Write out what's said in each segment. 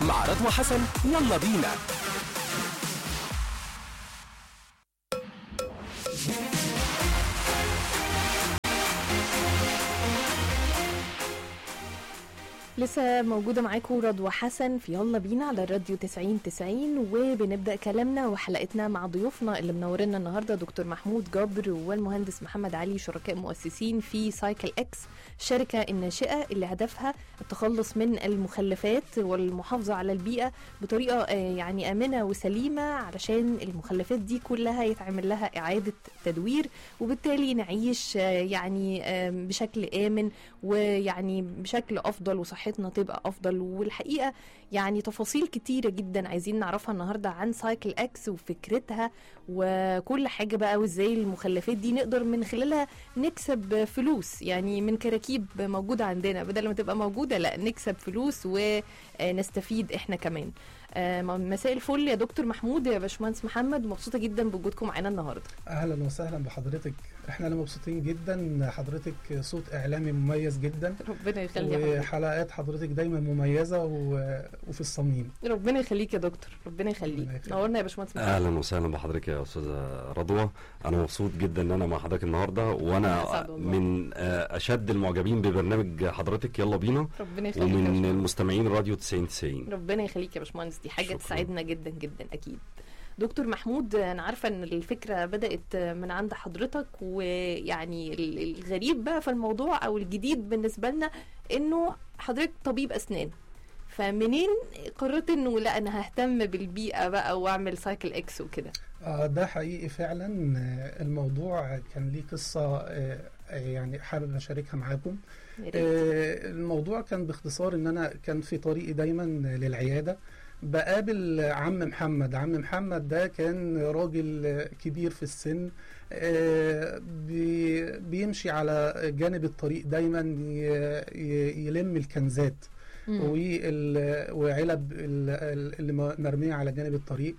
مع رضوى حسن يلا بينا لسه موجودة معاكم رضوى حسن في يلا بينا على الراديو 90 90 وبنبدأ كلامنا وحلقتنا مع ضيوفنا اللي منورنا النهاردة دكتور محمود جبر والمهندس محمد علي شركاء مؤسسين في سايكل اكس الشركة الناشئة اللي هدفها التخلص من المخلفات والمحافظة على البيئة بطريقة آه، يعني آمنة وسليمة علشان المخلفات دي كلها يتعمل لها إعادة تدوير وبالتالي نعيش آه، يعني آه، بشكل آمن ويعني بشكل افضل وصحتنا تبقى افضل والحقيقه يعني تفاصيل كتيره جدا عايزين نعرفها النهارده عن سايكل اكس وفكرتها وكل حاجه بقى وازاي المخلفات دي نقدر من خلالها نكسب فلوس يعني من كراكيب موجوده عندنا بدل ما تبقى موجوده لا نكسب فلوس ونستفيد احنا كمان آه، مساء الفل يا دكتور محمود يا باشمهندس محمد مبسوطه جدا بوجودكم معانا النهارده اهلا وسهلا بحضرتك احنا اللي مبسوطين جدا حضرتك صوت اعلامي مميز جدا ربنا يخلي حضرتك وحلقات حضرتك دايما مميزه و... وفي الصميم ربنا يخليك يا دكتور ربنا يخليك ربنا يخليك. نورنا يا باشمهندس محمد اهلا وسهلا بحضرتك يا استاذه رضوى انا مبسوط جدا ان انا مع حضرتك النهارده وانا أسعد والله. من آه، اشد المعجبين ببرنامج حضرتك يلا بينا ربنا يخليك يا ومن باشمهندس. المستمعين راديو 90 90 ربنا يخليك يا باشمهندس دي حاجه شكراً. تسعدنا جدا جدا اكيد دكتور محمود انا عارفه ان الفكره بدات من عند حضرتك ويعني ال- الغريب بقى في الموضوع او الجديد بالنسبه لنا انه حضرتك طبيب اسنان فمنين قررت انه لا انا ههتم بالبيئه بقى واعمل سايكل اكس وكده آه ده حقيقي فعلا آه، الموضوع كان ليه قصه آه، آه، يعني حابب اشاركها معاكم يا ريت. آه، الموضوع كان باختصار ان انا كان في طريقي دايما للعياده بقابل عم محمد عم محمد ده كان راجل آه، كبير في السن آه، بي- بيمشي على جانب الطريق دايما ي- ي- يلم الكنزات مم. وال- وعلب ال- ال- اللي م- مرميه على جانب الطريق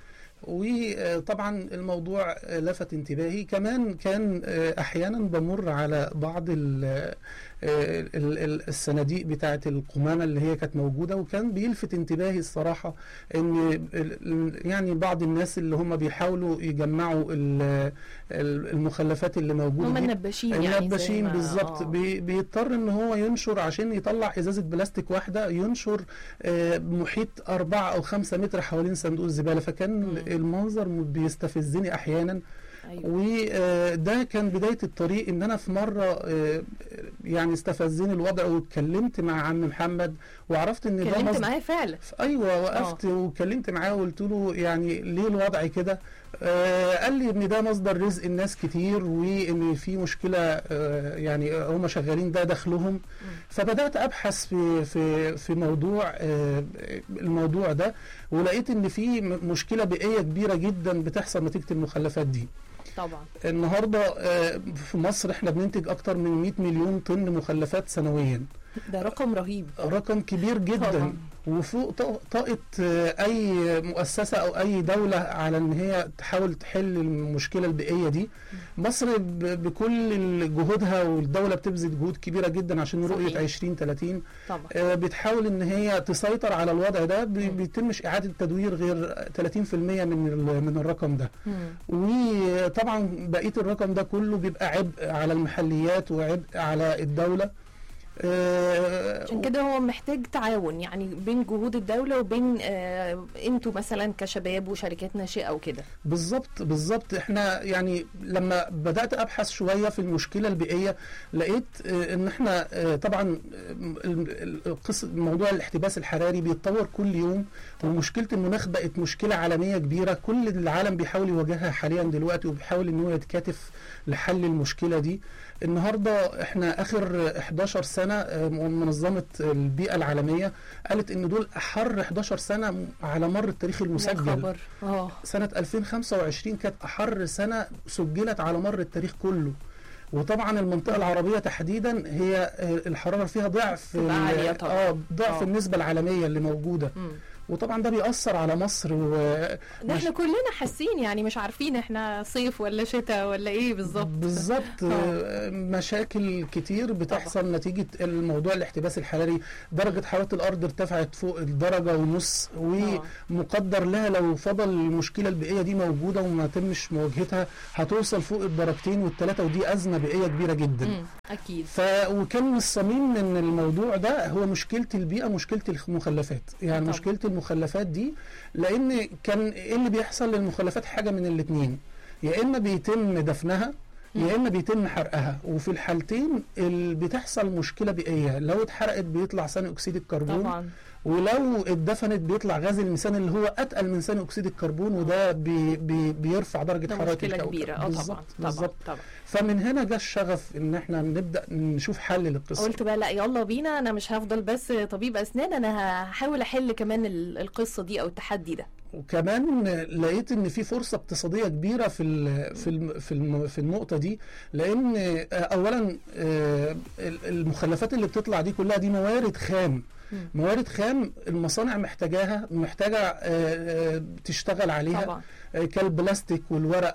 وطبعا الموضوع لفت انتباهي كمان كان احيانا بمر على بعض ال- ال- ال- الصناديق بتاعه القمامه اللي هي كانت موجوده وكان بيلفت انتباهي الصراحه ان ال- يعني بعض الناس اللي هم بيحاولوا يجمعوا ال- ال- المخلفات اللي موجوده هم دي النباشين يعني زي النباشين ما- بالظبط آه. بي بيضطر ان هو ينشر عشان يطلع ازازه بلاستيك واحده ينشر آه، محيط أربعة او خمسة متر حوالين صندوق الزباله فكان مم. المنظر م- بيستفزني احيانا أيوة. وده كان بدايه الطريق ان انا في مره آه، يعني استفزني الوضع واتكلمت مع عم محمد وعرفت ان ده اتكلمت مصدر معاه فعلا ايوه وقفت وكلمت معاه وقلت له يعني ليه الوضع كده آه قال لي ان ده مصدر رزق الناس كتير وان في مشكله آه يعني هم شغالين ده دخلهم فبدات ابحث في في في موضوع آه الموضوع ده ولقيت ان في م- مشكله بيئيه كبيره جدا بتحصل نتيجه المخلفات دي طبعا النهارده آه في مصر احنا بننتج اكتر من 100 مليون طن مخلفات سنويا ده رقم رهيب رقم كبير جدا طبعا. وفوق طا- طاقة آه، أي مؤسسة أو أي دولة على إن هي تحاول تحل المشكلة البيئية دي مصر ب- بكل جهودها والدولة بتبذل جهود كبيرة جدا عشان صحيح. رؤية 2030 طبعا آه، بتحاول إن هي تسيطر على الوضع ده ب- مم. بيتمش إعادة تدوير غير 30% من ال- من الرقم ده مم. وطبعا بقيه الرقم ده كله بيبقى عبء على المحليات وعبء على الدوله آه، عشان كده هو محتاج تعاون يعني بين جهود الدولة وبين آه انتوا مثلا كشباب وشركات ناشئة وكده بالظبط بالظبط احنا يعني لما بدات ابحث شويه في المشكله البيئيه لقيت آه، ان احنا آه، طبعا آه، ال- ال- القصه موضوع الاحتباس الحراري بيتطور كل يوم طبعا. ومشكله المناخ بقت مشكله عالميه كبيره كل العالم بيحاول يواجهها حاليا دلوقتي وبيحاول ان هو يتكاتف لحل المشكله دي النهارده احنا اخر 11 سنه آه، منظمه البيئه العالميه قالت ان دول احر 11 سنه على مر التاريخ يا المسجل خبر اه سنة 2025 كانت أحر سنة سجلت على مر التاريخ كله وطبعا المنطقة العربية تحديدا هي آه، الحرارة فيها ضعف تبقى ال- عالية طبعا. اه ضعف آه. النسبة العالمية اللي موجودة مم. وطبعا ده بيأثر على مصر و... ده احنا كلنا حاسين يعني مش عارفين احنا صيف ولا شتاء ولا ايه بالظبط بالظبط آه. آه، مشاكل كتير بتحصل نتيجة الموضوع الاحتباس الحراري درجة حرارة الأرض ارتفعت فوق الدرجة ونص آه. ومقدر لها لو فضل المشكلة البيئية دي موجودة وما تمش مواجهتها هتوصل فوق الدرجتين والثلاثة ودي أزمة بيئية كبيرة جدا مم. اكيد ف وكان من الصميم ان الموضوع ده هو مشكله البيئه مشكله المخلفات يعني طبعا. مشكله المخلفات دي لان كان ايه اللي بيحصل للمخلفات حاجه من الاثنين يا اما بيتم دفنها يا اما بيتم حرقها وفي الحالتين ال- بتحصل مشكله بيئيه لو اتحرقت بيطلع ثاني اكسيد الكربون طبعا ولو اتدفنت بيطلع غاز الميثان اللي هو اتقل من ثاني اكسيد الكربون وده بي بي بيرفع درجه ده حراره مشكله الكوكب كبيره اه طبعا بالظبط طبعا بالظبط طبعا فمن هنا جه الشغف ان احنا نبدا نشوف حل للقصه قلت بقى لا يلا بينا انا مش هفضل بس طبيب اسنان انا هحاول احل كمان ال- القصه دي او التحدي ده وكمان لقيت ان في فرصه اقتصاديه كبيره في ال- في الم- في الم- في النقطه دي لان آه، اولا آه، ال- المخلفات اللي بتطلع دي كلها دي موارد خام مم. موارد خام المصانع محتاجاها محتاجه آه، آه، تشتغل عليها طبعا آه، كالبلاستيك والورق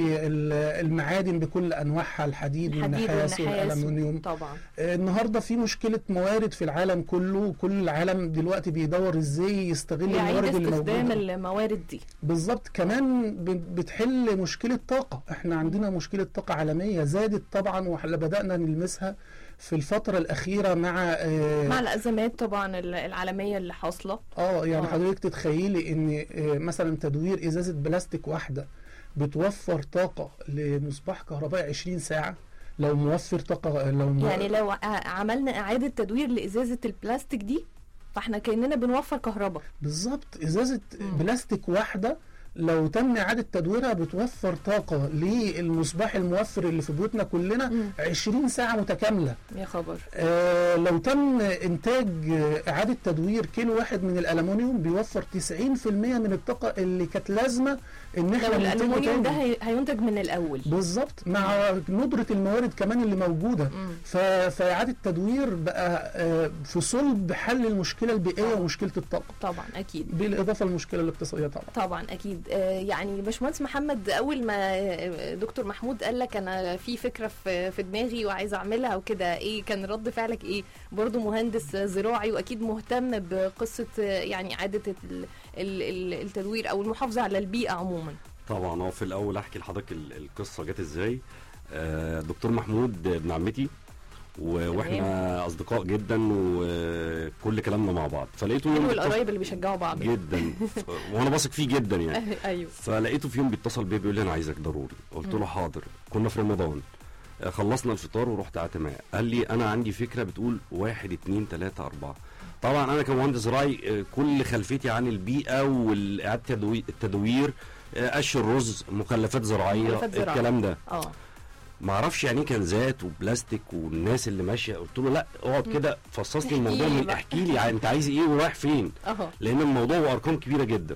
والمعادن بكل انواعها الحديد الحديد والنحاس والنحاس والالومنيوم طبعا آه، النهارده في مشكله موارد في العالم كله كل العالم دلوقتي بيدور ازاي يستغل يعيد الموارد اللي استخدام موجوده الموارد دي بالظبط كمان ب- بتحل مشكله طاقه احنا عندنا مشكله طاقه عالميه زادت طبعا واحنا بدانا نلمسها في الفتره الاخيره مع اه, مع الازمات طبعا ال- العالميه اللي حاصله آه يعني آه. حضرتك تتخيلي ان آه مثلا تدوير ازازه بلاستيك واحده بتوفر طاقه لمصباح كهربائي 20 ساعه لو موفر طاقه لو م- يعني لو ع- عملنا اعاده تدوير لازازه البلاستيك دي فاحنا كاننا بنوفر كهرباء بالظبط ازازه مم. بلاستيك واحده لو تم اعاده تدويرها بتوفر طاقه للمصباح الموفر اللي في بيوتنا كلنا مم. 20 ساعه متكامله يا خبر آه لو تم انتاج آه، اعاده تدوير كيلو واحد من الالومنيوم بيوفر 90% من الطاقه اللي كانت لازمه ان احنا لو ننتجه الالومنيوم ده تاني. هي- هينتج من الاول بالظبط مع ندره الموارد كمان اللي موجوده مم. ف- فاعاده التدوير بقى آه، في صلب حل المشكله البيئيه آه. ومشكله الطاقه طبعا اكيد بالاضافه للمشكله الاقتصاديه طبعا طبعا اكيد آه، يعني باشمهندس محمد اول ما آه، دكتور محمود قال لك انا في فكره في في دماغي وعايزه اعملها وكده ايه كان رد فعلك ايه برضو مهندس زراعي واكيد مهتم بقصه آه، يعني اعاده ال- ال- ال- التدوير او المحافظه على البيئه عموما طبعا هو في الاول احكي لحضرتك ال- القصه جت ازاي آه، دكتور محمود ابن عمتي و- واحنا اصدقاء جدا وكل كلامنا مع بعض فلقيته يوم حلو بيتصل- القرايب اللي بيشجعوا بعض جدا ف- وانا واثق فيه جدا يعني ايوه فلقيته في يوم بيتصل بيا بيقول لي انا عايزك ضروري قلت له حاضر كنا في رمضان آه، خلصنا الفطار ورحت قعدت معاه قال لي انا عندي فكره بتقول واحد اتنين تلاته اربعه طبعا انا كمهندس زراعي آه، كل خلفيتي عن البيئه واعاده التدوي- التدوير آه، قش الرز مخلفات زراعيه مخلفات زراعية. الكلام ده اه ما اعرفش يعني ايه كنزات وبلاستيك والناس اللي ماشيه قلت له لا اقعد كده فصص لي احكي الموضوع لي من بقى. احكي لي انت عايز ايه ورايح فين اهو لان الموضوع هو ارقام كبيره جدا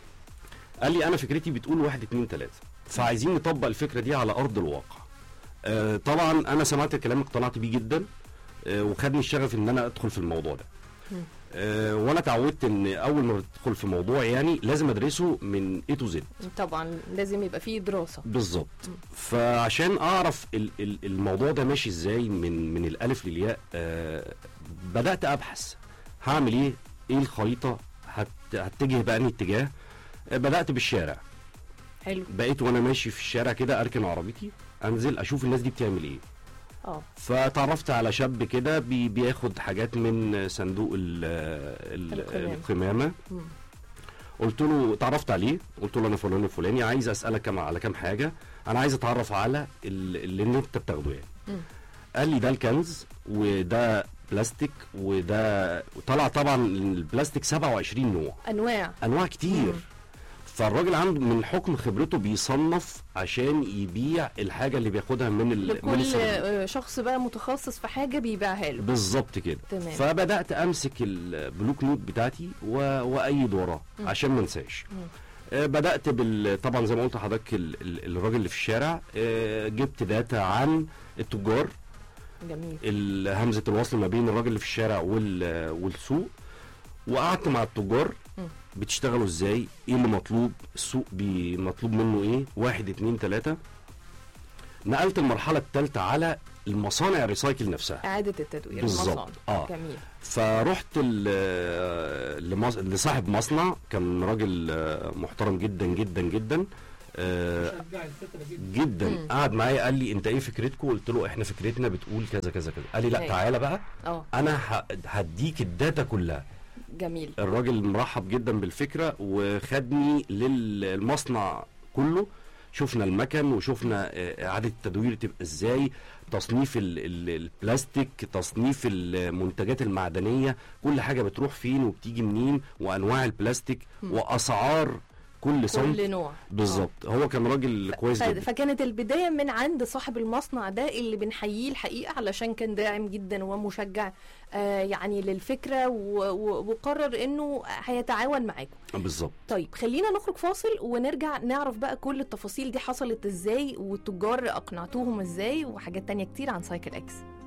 قال لي انا فكرتي بتقول واحد اتنين تلاته فعايزين نطبق الفكره دي على ارض الواقع آه طبعا انا سمعت الكلام اقتنعت بيه جدا آه وخدني الشغف ان انا ادخل في الموضوع ده مم. آه وانا اتعودت ان اول ما بدخل في موضوع يعني لازم ادرسه من اي تو زد طبعا لازم يبقى فيه دراسه بالظبط فعشان اعرف ال- ال- الموضوع ده ماشي ازاي من من الالف للياء آه بدات ابحث هعمل ايه ايه الخريطه هت هتجه بأنهي اتجاه آه بدات بالشارع حلو بقيت وانا ماشي في الشارع كده اركن عربيتي انزل اشوف الناس دي بتعمل ايه اه فتعرفت على شاب كده بي بياخد حاجات من صندوق ال ال القمامة. القمامه مم. قلت له اتعرفت عليه قلت له انا فلان الفلاني عايز اسالك كم على كام حاجه انا عايز اتعرف على ال- اللي انت بتاخده يعني مم. قال لي ده الكنز وده بلاستيك وده وطلع طبعا البلاستيك 27 نوع انواع انواع كتير مم. فالراجل عنده من حكم خبرته بيصنف عشان يبيع الحاجه اللي بياخدها من ال... من لكل الصندوق آه، شخص بقى متخصص في حاجه بيبيعها له بالظبط كده تمام. فبدات امسك البلوك نوت بتاعتي و... وايد وراه مم. عشان ما انساش مم. آه، بدات بال طبعا زي ما قلت لحضرتك ال... ال... الراجل اللي في الشارع آه، جبت داتا عن التجار جميل ال- همزه الوصل ما بين الراجل اللي في الشارع وال... والسوق وقعدت مع التجار مم. بتشتغلوا ازاي ايه اللي مطلوب السوق بي- مطلوب منه ايه واحد اتنين تلاتة نقلت المرحلة الثالثة على المصانع الريسايكل نفسها اعاده التدوير بالظبط. المصانع آه. جميل فرحت ال- لمص- لصاحب مصنع كان راجل آه، محترم جدا جدا جدا آه، جدا مم. قعد معايا قال لي انت ايه فكرتكم قلت له احنا فكرتنا بتقول كذا كذا كذا قال لي لا أيوة. تعالى بقى اه انا ه- هديك الداتا كلها جميل الراجل مرحب جدا بالفكره وخدني للمصنع كله شفنا المكن وشفنا آه، اعاده التدوير تبقى ازاي تصنيف ال- ال- البلاستيك تصنيف المنتجات المعدنيه كل حاجه بتروح فين وبتيجي منين وانواع البلاستيك مم. واسعار كل صنف كل نوع بالظبط هو كان راجل كويس ف- جدا فكانت البدايه من عند صاحب المصنع ده اللي بنحييه الحقيقه علشان كان داعم جدا ومشجع آه يعني للفكره و- و- وقرر انه هيتعاون معاكم بالظبط طيب خلينا نخرج فاصل ونرجع نعرف بقى كل التفاصيل دي حصلت ازاي والتجار اقنعتوهم ازاي وحاجات تانية كتير عن سايكل اكس